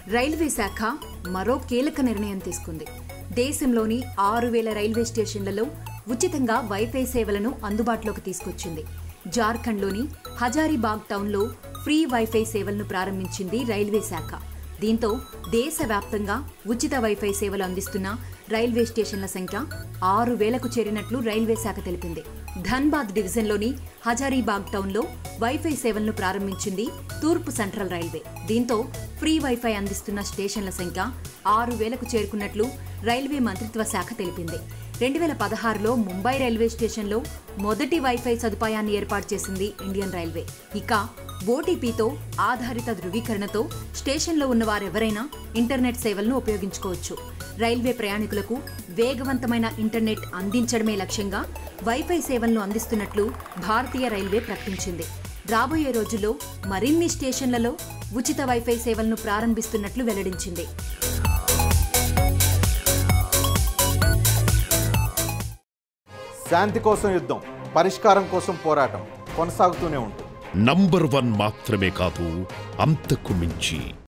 railway శాఖ మరో కీలక నిర్ణయం తీసుకుంది దేశంలోని ఆరు వేల రైల్వే స్టేషన్లలో ఉచితంగా వైఫై సేవలను అందుబాటులోకి తీసుకొచ్చింది జార్ఖండ్లోని హజారీబాగ్ టౌన్లో ఫ్రీ వైఫై సేవలను ప్రారంభించింది రైల్వే శాఖ దీంతో దేశవ్యాప్తంగా ఉచిత వైఫై సేవలు అందిస్తున్న రైల్వే స్టేషన్ల సంఖ్య ఆరు వేలకు చేరినట్లు రైల్వే శాఖ తెలిపింది ధన్బాద్ డివిజన్లోని హజారీబాగ్ టౌన్లో వైఫై సేవలను ప్రారంభించింది తూర్పు సెంట్రల్ రైల్వే దీంతో ఫ్రీ వైఫై అందిస్తున్న స్టేషన్ల సంఖ్య ఆరు వేలకు చేరుకున్నట్లు రైల్వే మంత్రిత్వ శాఖ తెలిపింది రెండు వేల పదహారులో ముంబై రైల్వే స్టేషన్లో మొదటి వైఫై సదుపాయాన్ని ఏర్పాటు చేసింది ఇండియన్ రైల్వే ఇక ఓటీపీతో ఆధారిత ధృవీకరణతో స్టేషన్లో ఉన్న వారెవరైనా ఇంటర్నెట్ సేవలను ఉపయోగించుకోవచ్చు రైల్వే ప్రయాణికులకు వేగవంతమైన ఇంటర్నెట్ అందించడమే లక్ష్యంగా వైఫై సేవలను అందిస్తున్నట్లు భారతీయ రైల్వే ప్రకటించింది రాబోయే రోజుల్లో మరిన్ని స్టేషన్లలో ఉచిత వైఫై సేవలను ప్రారంభిస్తున్నట్లు వెల్లడించింది శాంతి కోసం యుద్ధం పరిష్కారం కోసం పోరాటం కొనసాగుతూనే ఉంటుంది నంబర్ వన్ మాత్రమే కాదు అంతకు మించి